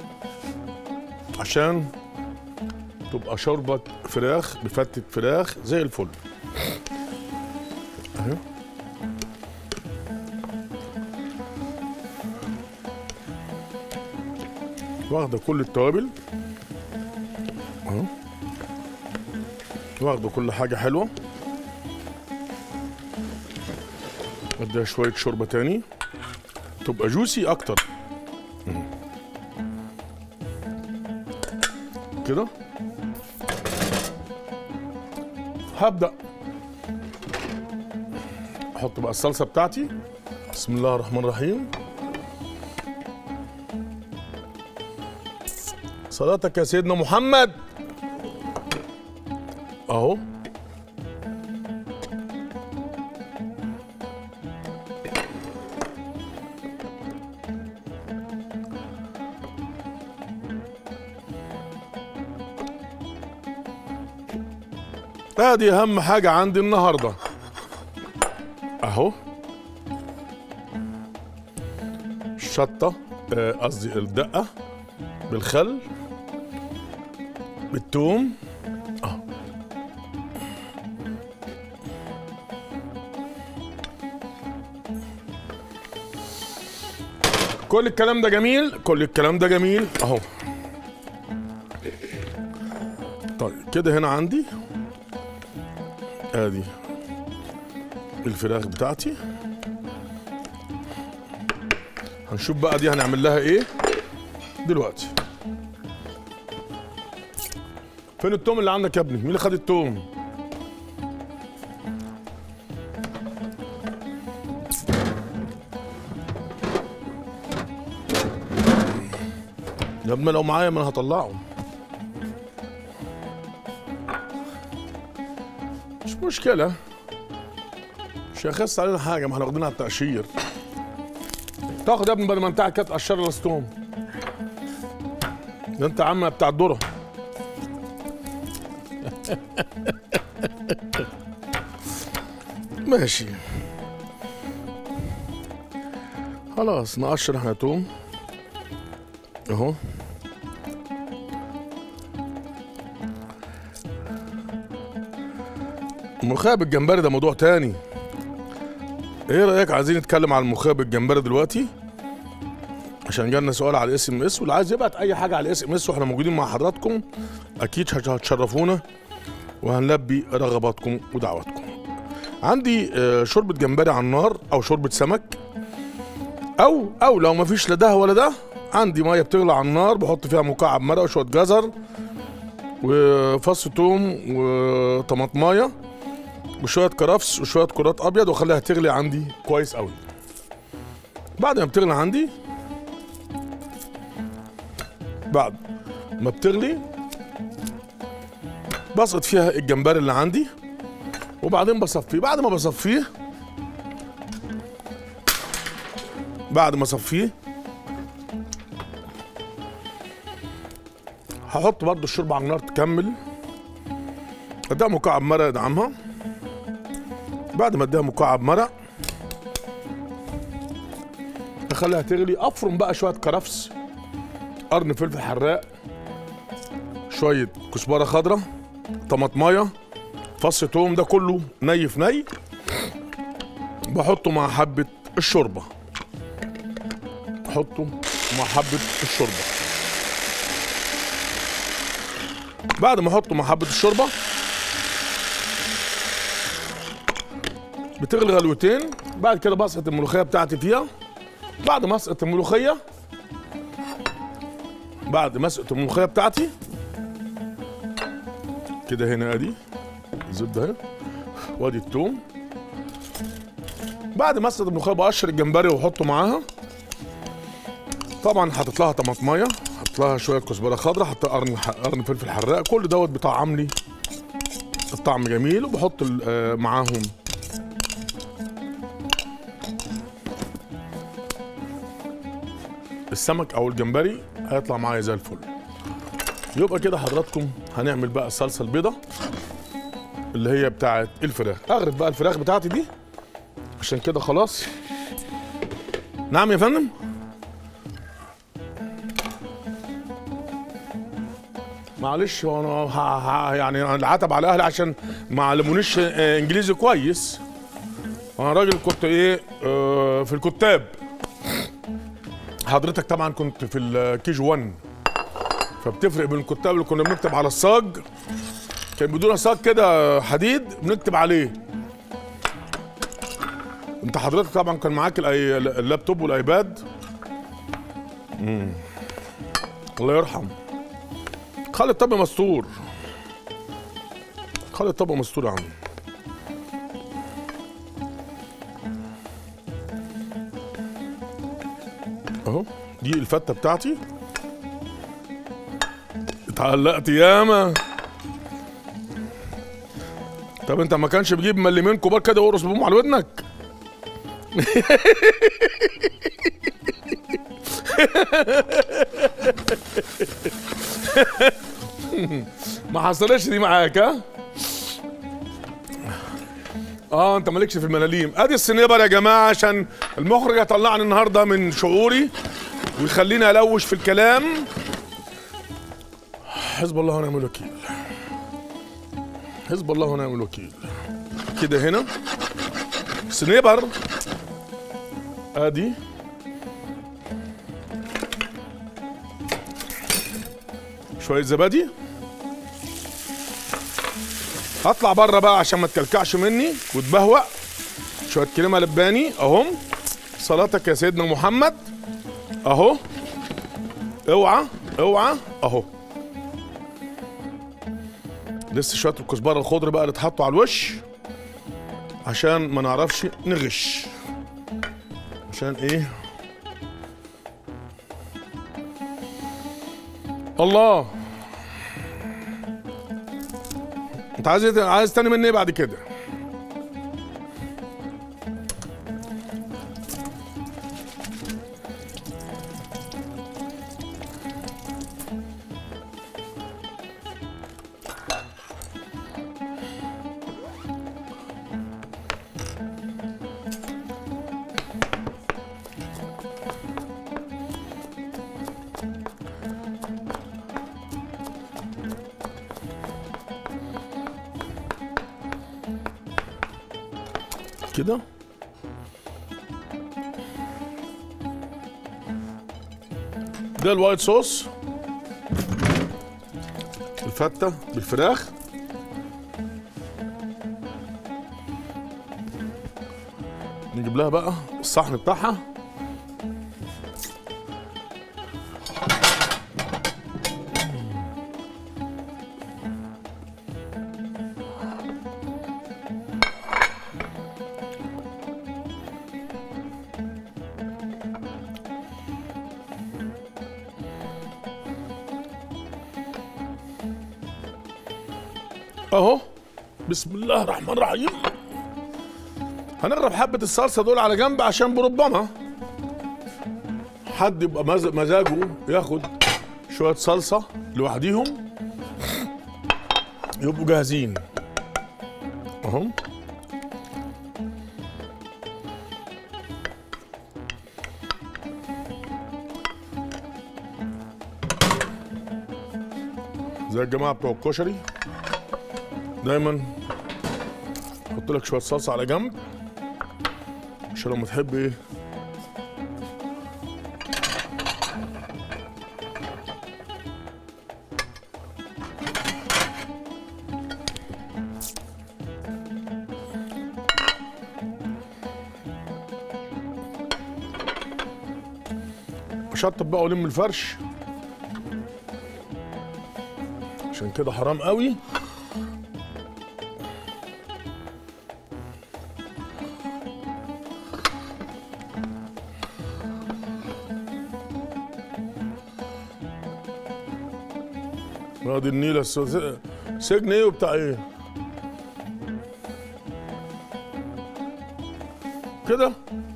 عشان تبقى شوربه فراخ بفتة فراخ زي الفل اهي واخده كل التوابل اهو واخده كل حاجه حلوه اديها شويه شوربه تاني تبقى جوسي اكتر مم. كده هبدا احط بقى الصلصه بتاعتي بسم الله الرحمن الرحيم صلاتك يا سيدنا محمد اهو ادي اهم حاجه عندي النهارده اهو الشطه آه، قصدي الدقه بالخل بالثوم اه كل الكلام ده جميل كل الكلام ده جميل اهو طيب كده هنا عندي ادي الفراخ بتاعتي هنشوف بقى دي هنعمل لها ايه دلوقتي فين التوم اللي عندك يا ابني مين اللي خد التوم يا ابني لو معايا ما انا هطلعه مش مشكلة مش هيخس علينا حاجة ما احنا واخدينها على التقشير تاخد يا ابني بدل ما انت قاعد كده تقشر الاستوم ده انت عم بتاع الذرة ماشي خلاص نقشر احنا توم اهو الملوخية بالجمبري ده موضوع تاني ايه رأيك عايزين نتكلم على الملوخية بالجمبري دلوقتي عشان جالنا سؤال على الاس ام اس واللي عايز يبعت اي حاجة على الاس ام اس واحنا موجودين مع حضراتكم اكيد هتشرفونا وهنلبي رغباتكم ودعواتكم عندي آه، شوربة جمبري على النار او شوربة سمك او او لو مفيش لا ده ولا ده عندي ميه بتغلي على النار بحط فيها مكعب مرق وشويه جزر وفص توم وطماطمايه وشويه كرفس وشويه كرات ابيض واخليها تغلي عندي كويس قوي بعد ما بتغلي عندي بعد ما بتغلي بسقط فيها الجمبري اللي عندي وبعدين بصفيه بعد ما بصفيه بعد ما اصفيه هحط برضو الشوربه على النار تكمل اديها مكعب مرق ادعمها بعد ما اديها مكعب مرق اخليها تغلي افرم بقى شويه كرفس قرن فلفل حراق شويه كزبره خضراء طماطمايه فص توم ده كله ني في ني بحطه مع حبه الشوربه احطه مع حبه الشوربه بعد ما احطه مع حبه الشوربه بتغلي غلوتين بعد كده بسقط الملوخيه بتاعتي فيها بعد ما اسقط الملوخيه بعد ما اسقط الملوخيه بتاعتي كده هنا ادي الزبده اهي وادي التوم بعد ما اسقط الملوخيه بقشر الجمبري واحطه معاها طبعا حاطط لها طماطمايه حاطط لها شويه كزبره خضراء حاطط قرن قرن فلفل حراق كل دوت بيطعم لي الطعم جميل وبحط ال- آه، معاهم السمك او الجمبري هيطلع معايا زي الفل يبقى كده حضراتكم هنعمل بقى الصلصه البيضه اللي هي بتاعت الفراخ اغرف بقى الفراخ بتاعتي دي عشان كده خلاص نعم يا فندم معلش هو انا ه- ه- يعني انا العتب على اهلي عشان ما علمونيش آه، انجليزي كويس انا راجل كنت ايه آه، في الكتاب حضرتك طبعا كنت في الكي جي 1 فبتفرق بين الكتاب اللي كنا بنكتب على الصاج كان بدون صاج كده حديد بنكتب عليه انت حضرتك طبعا كان معاك الأي- اللابتوب والايباد مم. الله يرحم خلي الطبق مستور خلي الطبق مستور يا عم اهو دي الفته بتاعتي اتعلقت ياما طب انت ما كانش بيجيب ملمين كبار كده ويرقص بهم على ودنك ما حصلش دي معاك ها اه انت مالكش في الملاليم ادي السنيبر يا جماعه عشان المخرج يطلعني النهارده من شعوري ويخليني الوش في الكلام حزب الله ونعم الوكيل حزب الله ونعم الوكيل كده هنا سنيبر ادي شويه زبادي هطلع بره بقى عشان ما تكلكعش مني وتبهوأ شويه كريمه لباني اهم صلاتك يا سيدنا محمد اهو اوعى اوعى اهو لسه شويه الكزبره الخضر بقى اللي اتحطوا على الوش عشان ما نعرفش نغش عشان ايه الله انت عايز إيه- عايز تاني مني ايه بعد كده كده ده الوايت صوص الفتة بالفراخ نجيب لها بقى الصحن بتاعها اهو بسم الله الرحمن الرحيم هنغرب حبة الصلصة دول على جنب عشان بربما حد يبقى مز- مزاجه ياخد شوية صلصة لوحديهم يبقوا جاهزين اهو زي الجماعة بتوع الكشري دايما حط لك شويه صلصه على جنب عشان لما تحب ايه اشطب بقى والم الفرش عشان كده حرام قوي ادي النيله الس- سجن ايه وبتاع ايه كده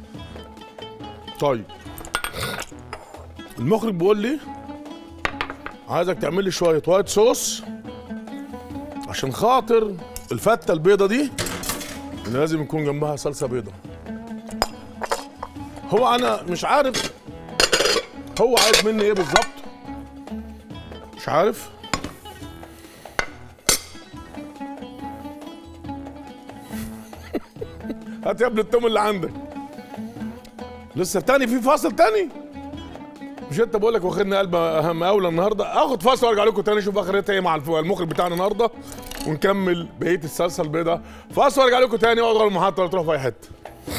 طيب المخرج بيقول لي عايزك تعمل لي شويه وايت صوص عشان خاطر الفته البيضه دي اللي لازم يكون جنبها صلصه بيضه هو انا مش عارف هو عايز مني ايه بالظبط مش عارف هات يا ابن التوم اللي عندك لسه تاني في فاصل تاني مش انت بقول لك واخدنا قلب اهم اولى النهارده اخد فاصل وارجع لكم تاني اشوف اخرتها ايه مع الف- المخرج بتاعنا النهارده ونكمل بقيه الصلصه البيضاء فاصل وارجع لكم تاني اقعدوا على المحطه ولا تروحوا في اي حته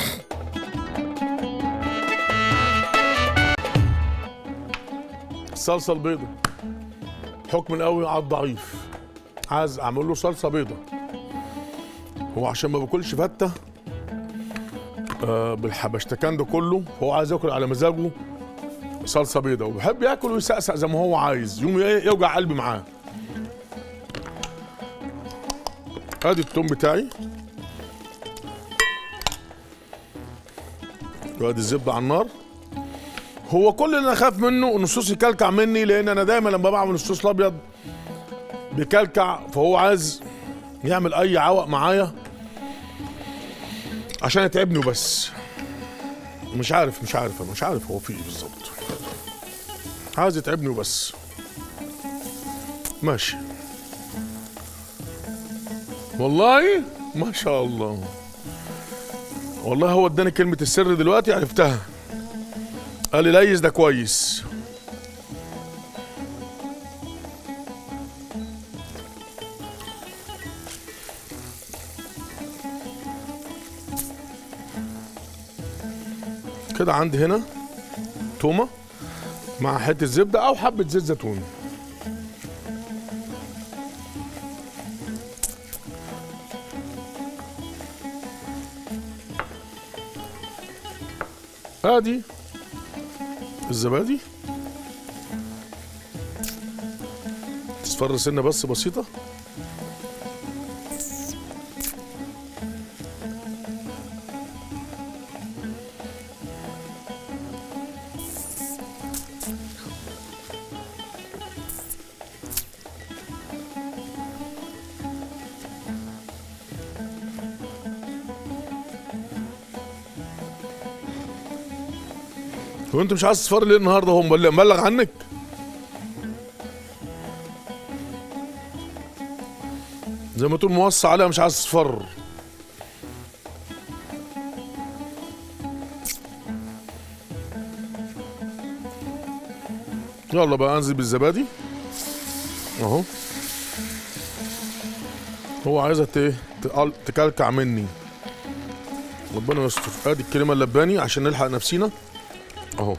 الصلصه البيضاء حكم القوي على الضعيف عايز اعمل له صلصه بيضاء هو عشان ما باكلش فته آه بالحبشتكان ده كله هو عايز ياكل على مزاجه صلصه بيضاء وبيحب ياكل ويسقسق زي ما هو عايز يوم ايه يوجع قلبي معاه ادي التوم بتاعي وادي الزبده على النار هو كل اللي انا خايف منه ان الصوص يكلكع مني لان انا دايما لما بعمل الصوص الابيض بيكلكع فهو عايز يعمل اي عوق معايا عشان يتعبني وبس مش عارف مش عارف انا مش عارف هو في ايه بالظبط عايز يتعبني وبس ماشي والله ما شاء الله والله هو اداني كلمة السر دلوقتي عرفتها قال لي ليس ده كويس كده عندي هنا تومه مع حته زبده او حبه زيت زيتون ادي الزبادي تصفر سنه بس بسيطه هو انت مش عايز تصفر ليه النهارده هو مبلغ مبلغ عنك زي ما تقول موصى عليها مش عايز تصفر يلا بقى انزل بالزبادي اهو هو عايزها ت- تقل- تكلكع مني ربنا يستر ادي الكريمه اللباني عشان نلحق نفسينا اهو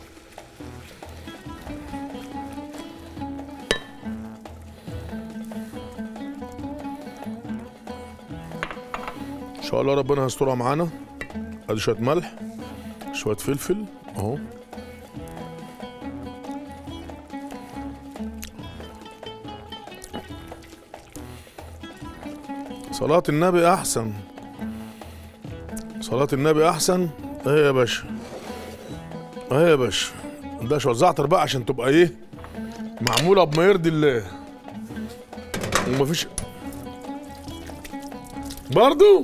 ان شاء الله ربنا يسترها معانا ادي شويه ملح شويه فلفل اهو صلاة النبي أحسن صلاة النبي أحسن أهي يا باشا أهي يا باشا ده شوية زعتر بقى عشان تبقى إيه معمولة بما يرضي الله ومفيش برضو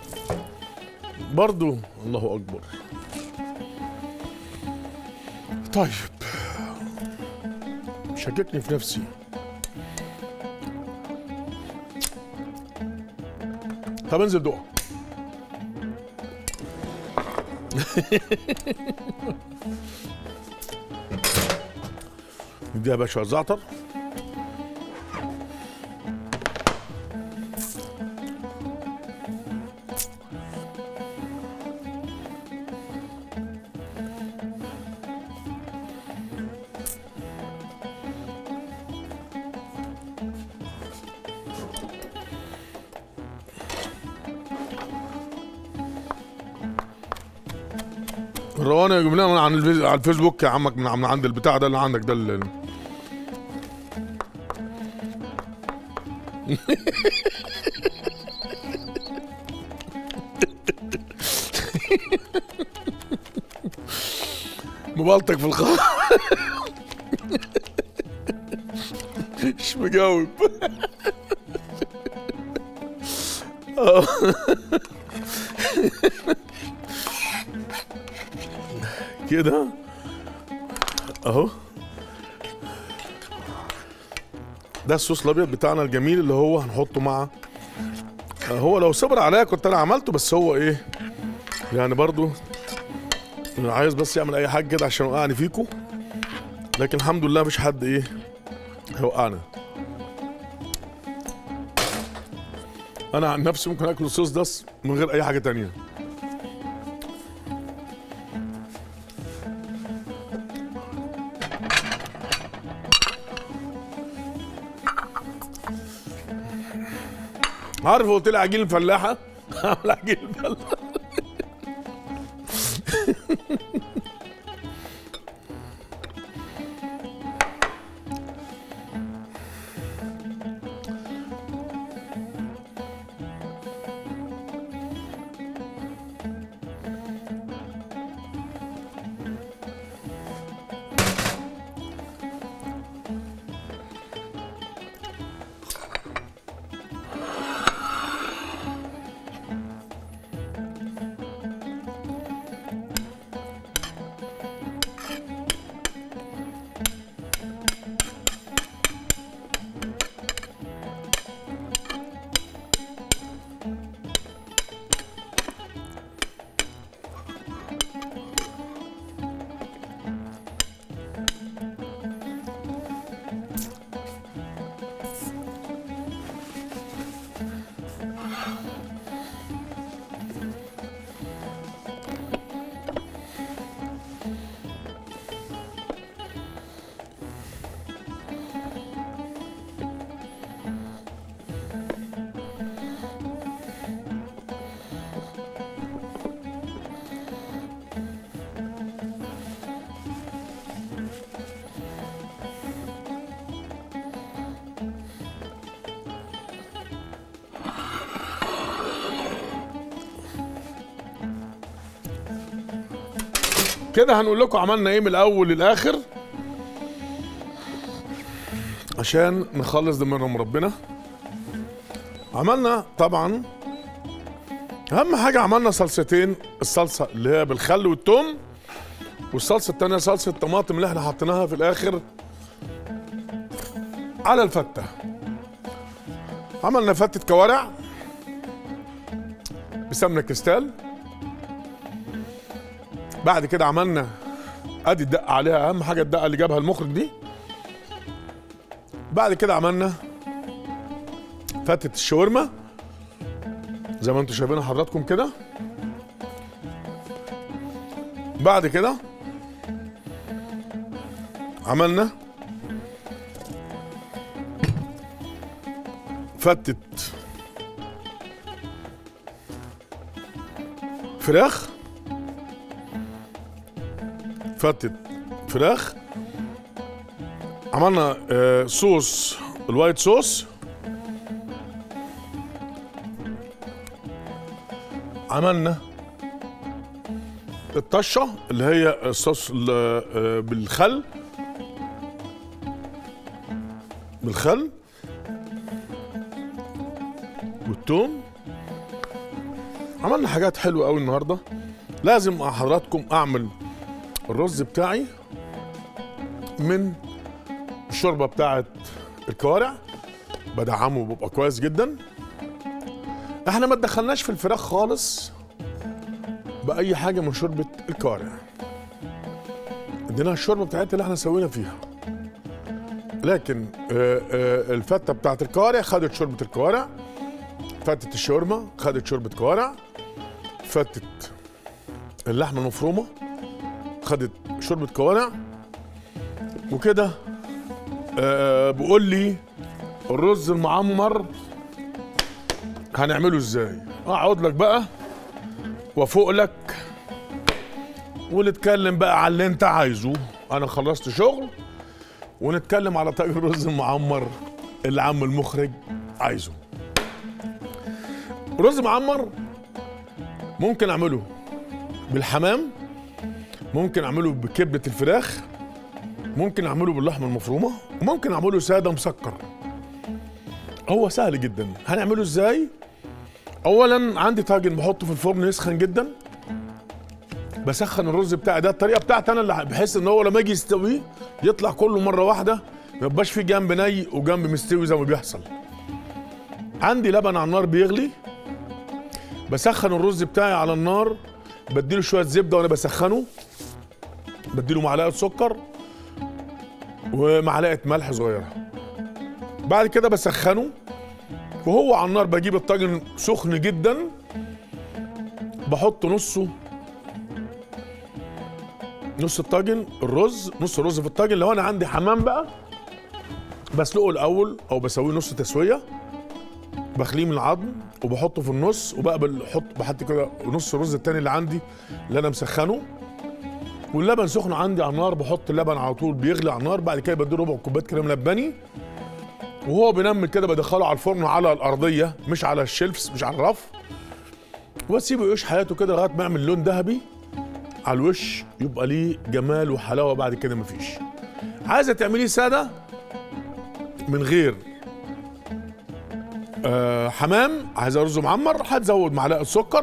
برضو الله أكبر طيب شككني في نفسي طب انزل دوق نديها بقى شويه زعتر الروانه جبناها من عن الفيس... على الفيسبوك يا عمك من من عند البتاع ده اللي عندك ده اللي... مبلطك في الخ مش مجاوب آه. كده اهو ده الصوص الابيض بتاعنا الجميل اللي هو هنحطه مع آه، هو لو صبر عليا كنت انا عملته بس هو ايه يعني برضو أنا عايز بس يعمل اي حاجه كده عشان يوقعني فيكو لكن الحمد لله مش حد ايه هيوقعنا انا عن نفسي ممكن اكل الصوص ده من غير اي حاجه تانية عارف قلت لي عجين الفلاحه اعمل عجين الفلاحه كده هنقول لكم عملنا ايه من الاول للاخر عشان نخلص دمرهم ربنا عملنا طبعا اهم حاجه عملنا صلصتين الصلصه اللي هي بالخل والثوم والصلصه التانية صلصه الطماطم اللي احنا حطيناها في الاخر على الفته عملنا فتة كوارع بسمنة كريستال بعد كده عملنا ادي الدقة عليها اهم حاجة الدقة اللي جابها المخرج دي بعد كده عملنا فتة الشاورما زي ما انتم شايفين حضراتكم كده بعد كده عملنا فتة فراخ فتة فراخ عملنا آه، صوص الوايت صوص عملنا الطشة اللي هي الصوص ال- آه، بالخل بالخل والثوم عملنا حاجات حلوة قوي النهاردة لازم مع حضراتكم أعمل الرز بتاعي من الشوربة بتاعت الكوارع بدعمه بيبقى كويس جدا احنا ما تدخلناش في الفراخ خالص بأي حاجة من شوربة الكوارع اديناها الشوربة بتاعتها اللي احنا سوينا فيها لكن آه، آه، الفتة بتاعت الكوارع خدت شوربة الكوارع فتة الشاورما خدت شوربة كوارع فتة اللحمة المفرومة خدت شوربة كوارع وكده آه بقول لي الرز المعمر هنعمله ازاي اقعد لك بقى وافوق لك ونتكلم بقى على اللي انت عايزه انا خلصت شغل ونتكلم على طاجن الرز المعمر اللي عم المخرج عايزه رز معمر ممكن اعمله بالحمام ممكن اعمله بكبده الفراخ ممكن اعمله باللحمه المفرومه وممكن اعمله ساده مسكر هو سهل جدا هنعمله ازاي اولا عندي طاجن بحطه في الفرن يسخن جدا بسخن الرز بتاعي ده الطريقه بتاعتي انا اللي بحس ان هو لما يجي يستوي يطلع كله مره واحده ما يبقاش في جنب ني وجنب مستوي زي ما بيحصل عندي لبن على النار بيغلي بسخن الرز بتاعي على النار بديله شويه زبده وانا بسخنه بديله معلقه سكر ومعلقه ملح صغيره بعد كده بسخنه وهو على النار بجيب الطاجن سخن جدا بحط نصه نص الطاجن الرز نص الرز في الطاجن لو انا عندي حمام بقى بسلقه الاول او بسويه نص تسويه بخليه من العظم وبحطه في النص وبقى بحط بحط كده نص الرز التاني اللي عندي اللي انا مسخنه واللبن سخن عندي على النار بحط اللبن على طول بيغلي على النار بعد كده بديله ربع كوبايه كريم لباني وهو بينمل كده بدخله على الفرن على الارضيه مش على الشلفس مش على الرف واسيبه يعيش حياته كده لغايه ما يعمل لون ذهبي على الوش يبقى ليه جمال وحلاوه بعد كده مفيش عايزه تعمليه ساده من غير آه حمام عايزه رز معمر هتزود معلقه سكر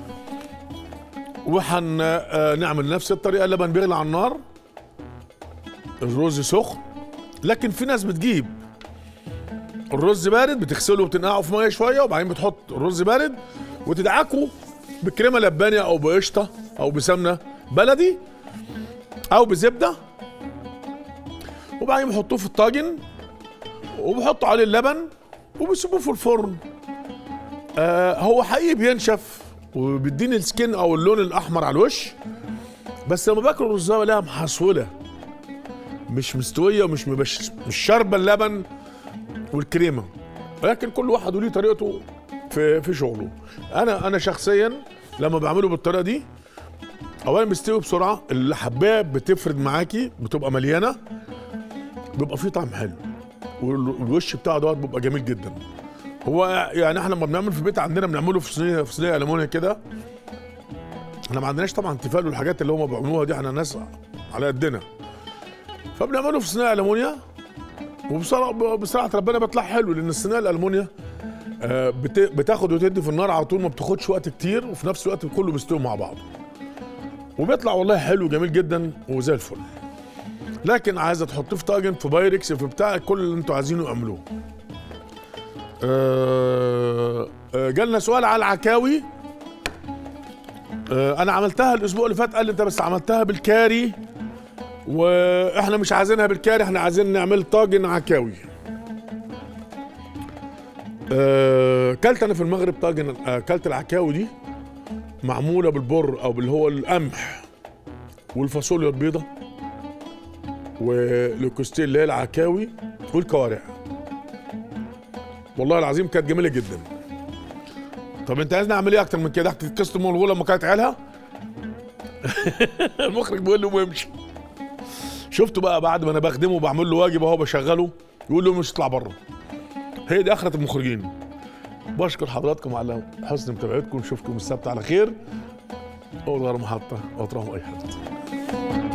وحن آه نعمل نفس الطريقه اللبن بيغلي على النار الرز سخن لكن في ناس بتجيب الرز بارد بتغسله وبتنقعه في ميه شويه وبعدين بتحط الرز بارد وتدعكه بكريمه لبانيه او بقشطه او بسمنه بلدي او بزبده وبعدين بيحطوه في الطاجن وبيحطوا عليه اللبن وبيسيبوه في الفرن آه هو حقيقي بينشف وبيديني السكين او اللون الاحمر على الوش بس لما باكل الرزايه بلاقيها محصوله مش مستويه ومش مبش مش شاربه اللبن والكريمه ولكن كل واحد وليه طريقته في في شغله انا انا شخصيا لما بعمله بالطريقه دي اولا بيستوي بسرعه الحبايه بتفرد معاكي بتبقى مليانه بيبقى فيه طعم حلو والوش بتاعه دوت بيبقى جميل جدا هو يعني احنا لما بنعمل في البيت عندنا بنعمله في صينيه في صينيه المونيا كده احنا ما عندناش طبعا تيفال والحاجات اللي هم بيعملوها دي احنا ناس على قدنا فبنعمله في صناعه المونيا وبصراحه بصراحه ربنا بيطلع حلو لان الصناعه الالمونيا آه، بت- بتاخد وتدي في النار على طول ما بتاخدش وقت كتير وفي نفس الوقت كله بيستوي مع بعضه وبيطلع والله حلو جميل جدا وزي الفل لكن عايزه تحطيه في طاجن في بايركس في بتاع كل اللي انتوا عايزينه اعملوه آه، آه، جالنا سؤال على العكاوي آه، انا عملتها الاسبوع اللي فات قال لي انت بس عملتها بالكاري واحنا مش عايزينها بالكاري احنا عايزين نعمل طاجن عكاوي آه، كلت انا في المغرب طاجن آه، كلت العكاوي دي معموله بالبر او باللي هو القمح والفاصوليا البيضة والكوستيل اللي هي العكاوي والكوارع والله العظيم كانت جميله جدا طب انت عايزني اعمل ايه اكتر من كده احكي قصه ام الغول لما كانت عيالها المخرج بيقول له ويمشي شفته بقى بعد ما انا بخدمه وبعمل له واجب اهو بشغله يقول له مش اطلع بره هي دي اخره المخرجين بشكر حضراتكم على حسن متابعتكم نشوفكم السبت على خير اول غير محطه او تروحوا اي حته